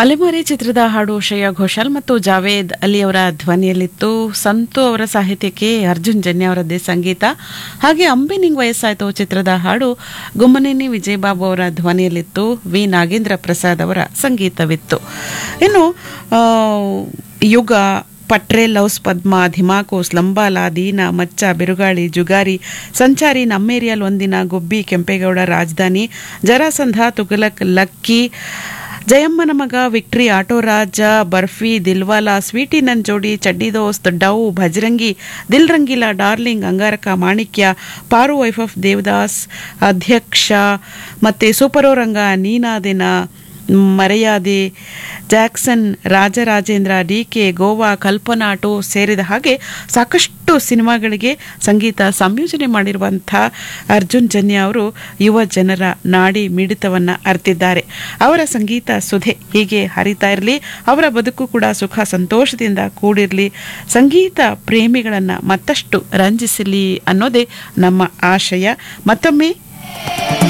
ಅಲೆಮಾರಿ ಚಿತ್ರದ ಹಾಡು ಶ್ರೇಯಾ ಘೋಷಾಲ್ ಮತ್ತು ಜಾವೇದ್ ಅಲಿ ಅವರ ಧ್ವನಿಯಲ್ಲಿತ್ತು ಸಂತು ಅವರ ಸಾಹಿತ್ಯಕ್ಕೆ ಅರ್ಜುನ್ ಜನ್ಯ ಅವರದ್ದೇ ಸಂಗೀತ ಹಾಗೆ ಅಂಬಿ ನಿಂಗ್ ವಯಸ್ಸಾಯ್ತು ಚಿತ್ರದ ಹಾಡು ಗುಮ್ಮನೇನಿ ವಿಜಯಬಾಬು ಅವರ ಧ್ವನಿಯಲ್ಲಿತ್ತು ವಿ ನಾಗೇಂದ್ರ ಪ್ರಸಾದ್ ಅವರ ಸಂಗೀತವಿತ್ತು ಇನ್ನು ಆ, ಯುಗ ಪಟ್ರೆ ಲವ್ಸ್ ಪದ್ಮ ಧಿಮಾಕೋಸ್ ಲಂಬಾಲ ದೀನ ಮಚ್ಚ ಬಿರುಗಾಳಿ ಜುಗಾರಿ ಸಂಚಾರಿ ನಮ್ಮೇರಿಯಲ್ ಒಂದಿನ ಗುಬ್ಬಿ ಕೆಂಪೇಗೌಡ ರಾಜಧಾನಿ ಜರಾಸಂಧ ತುಗಲಕ್ ಲಕ್ಕಿ ಜಯಮ್ಮನ ಮಗ victory auto Raja Barfi Dilwala sweety Nan Jodi Chaddi Dost ಡೌ Bhajarangi Dil Rangeela darling Angaraka Manikya Paaru wife of Devdas Adhyaksha ಮತ್ತೆ ಸೂಪರೋ ರಂಗ ನೀನಾದಿನ ಮರೆಯಾದೆ Jackson Rajarajendra D K Goa Kalpana two ಸೇರಿದ ಹಾಗೆ ಸಾಕಷ್ಟು ಸಿನಿಮಾಗಳಿಗೆ ಸಂಗೀತ ಸಂಯೋಜನೆ ಮಾಡಿರುವಂಥ ಅರ್ಜುನ್ ಜನ್ಯ ಅವರು ಯುವ ಜನರ ನಾಡಿ ಮಿಡಿತವನ್ನ ಅರ್ತಿದ್ದಾರೆ ಅವರ ಸಂಗೀತ ಸುಧೆ ಹೀಗೆ ಹರಿತಾ ಇರಲಿ ಅವರ ಬದುಕು ಕೂಡ ಸುಖ ಸಂತೋಷದಿಂದ ಕೂಡಿರಲಿ ಸಂಗೀತ ಪ್ರೇಮಿಗಳನ್ನ ಮತ್ತಷ್ಟು ರಂಜಿಸಲಿ ಅನ್ನೋದೇ ನಮ್ಮ ಆಶಯ ಮತ್ತೊಮ್ಮೆ